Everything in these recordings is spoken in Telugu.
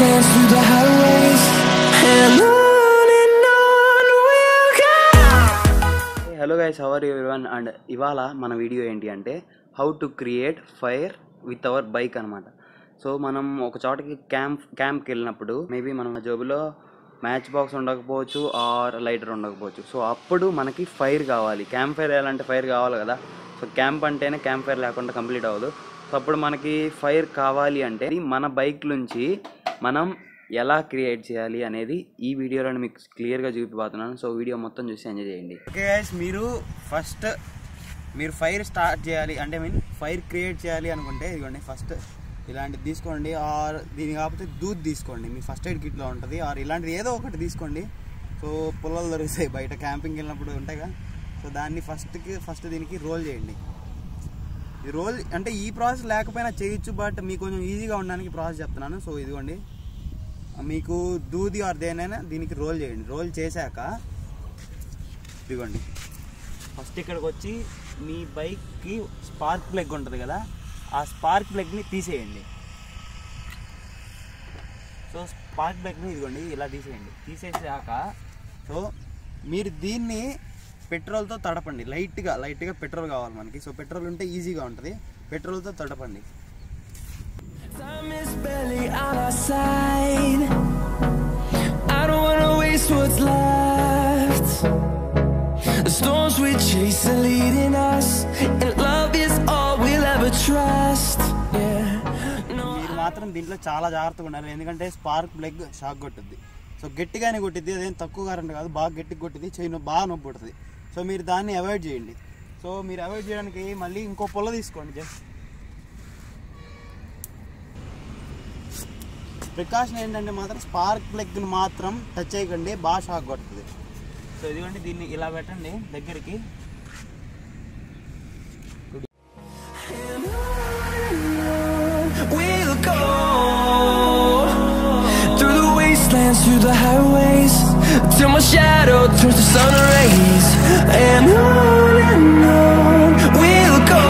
wastelands, through the highways, and on and on we'll go. Hello guys hour one and ఇవాళ మన వీడియో ఏంటి అంటే how to create fire with our bike అనమాట సో మనం ఒక చోటకి క్యాంప్ క్యాంప్కి వెళ్ళినప్పుడు మేబీ మనం జోబులో మ్యాచ్ బాక్స్ ఉండకపోవచ్చు ఆర్ లైటర్ ఉండకపోవచ్చు సో అప్పుడు మనకి ఫైర్ కావాలి క్యాంప్ ఫైర్ వేయాలంటే ఫైర్ కావాలి కదా సో క్యాంప్ అంటేనే క్యాంప్ ఫైర్ లేకుండా కంప్లీట్ అవ్వదు సో అప్పుడు మనకి ఫైర్ కావాలి అంటే మన బైక్ నుంచి మనం ఎలా క్రియేట్ చేయాలి అనేది ఈ వీడియోలో మీకు క్లియర్గా చూపిపోతున్నాను సో వీడియో మొత్తం చూసి ఎంజాయ్ చేయండి ఓకే గైస్ మీరు ఫస్ట్ మీరు ఫైర్ స్టార్ట్ చేయాలి అంటే మీన్ ఫైర్ క్రియేట్ చేయాలి అనుకుంటే ఇదిగోండి ఫస్ట్ ఇలాంటిది తీసుకోండి ఆర్ దీని కాకపోతే దూద్ తీసుకోండి మీ ఫస్ట్ ఎయిడ్ కిట్లో ఉంటుంది ఆర్ ఇలాంటిది ఏదో ఒకటి తీసుకోండి సో పుల్లలు దొరుకుతాయి బయట క్యాంపింగ్ వెళ్ళినప్పుడు ఉంటాయిగా సో దాన్ని ఫస్ట్కి ఫస్ట్ దీనికి రోల్ చేయండి ఈ రోల్ అంటే ఈ ప్రాసెస్ లేకపోయినా చేయొచ్చు బట్ మీకు కొంచెం ఈజీగా ఉండడానికి ప్రాసెస్ చెప్తున్నాను సో ఇదిగోండి మీకు దూది ఆర్ దేనైనా దీనికి రోల్ చేయండి రోల్ చేశాక ఇదిగోండి ఫస్ట్ ఇక్కడికి వచ్చి మీ బైక్కి స్పార్క్ ప్లగ్ ఉంటుంది కదా ఆ స్పార్క్ ప్లగ్ని తీసేయండి సో స్పార్క్ ప్లగ్ని ఇదిగోండి ఇలా తీసేయండి తీసేసాక సో మీరు దీన్ని పెట్రోల్తో తడపండి లైట్గా లైట్గా పెట్రోల్ కావాలి మనకి సో పెట్రోల్ ఉంటే ఈజీగా ఉంటుంది పెట్రోల్తో తడపండి Time is barely on our side. I don't wanna waste what's left. The storms we chase are leading us, and love is all we'll ever trust. Yeah. No, మీరు మాత్రం దీంట్లో చాలా జాగ్రత్తగా ఉండాలి ఎందుకంటే స్పార్క్ ప్లగ్ షాక్ కొట్టుద్ది సో గట్టిగానే కొట్టిద్ది అదేం తక్కువ కరెంట్ కాదు బాగా గట్టిగా కొట్టింది చెయ్యి నొప్పి బాగా నొప్పి పుడుతుంది సో మీరు దాన్ని అవాయిడ్ చేయండి సో మీరు అవాయిడ్ చేయడానికి మళ్ళీ ఇంకో పొల్ల తీసుకోండి జస్ట్ ప్రికాషన్ ఏంటంటే మాత్రం స్పార్క్ ప్లగ్ని మాత్రం టచ్ చేయకండి బాగా షాక్ కొడుతుంది సో ఇదిగోండి దీన్ని ఇలా పెట్టండి దగ్గరికి and on and on we'll go through the wastelands, through the highways, till my shadow turns to sun rays. And on and on we'll go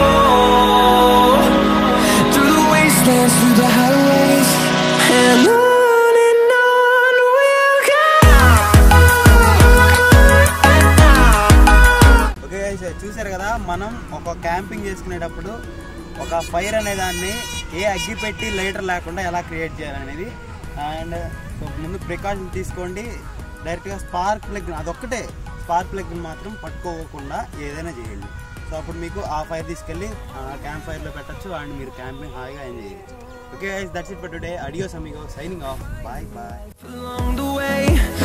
through the wastelands, through the highways, and on and on we'll go. Okay guys, చూశారు కదా మనం ఒక క్యాంపింగ్ చేసుకునేటప్పుడు ఒక ఫైర్ అనే దాన్ని ఏ అగ్గి పెట్టి లైటర్ లేకుండా ఎలా క్రియేట్ చేయాలనేది అండ్ సో ముందు ప్రికాషన్ తీసుకోండి డైరెక్ట్గా స్పార్క్ ప్లగ్ అదొక్కటే స్పార్క్ ప్లగ్ని మాత్రం పట్టుకోకుండా ఏదైనా చేయండి సో అప్పుడు మీకు ఆ ఫైర్ తీసుకెళ్ళి క్యాంప్ ఫైర్లో పెట్టచ్చు అండ్ మీరు క్యాంపింగ్ హాయిగా ఎంజాయ్ చేయొచ్చు okay that's it for today adios amigo signing off bye bye Along the way,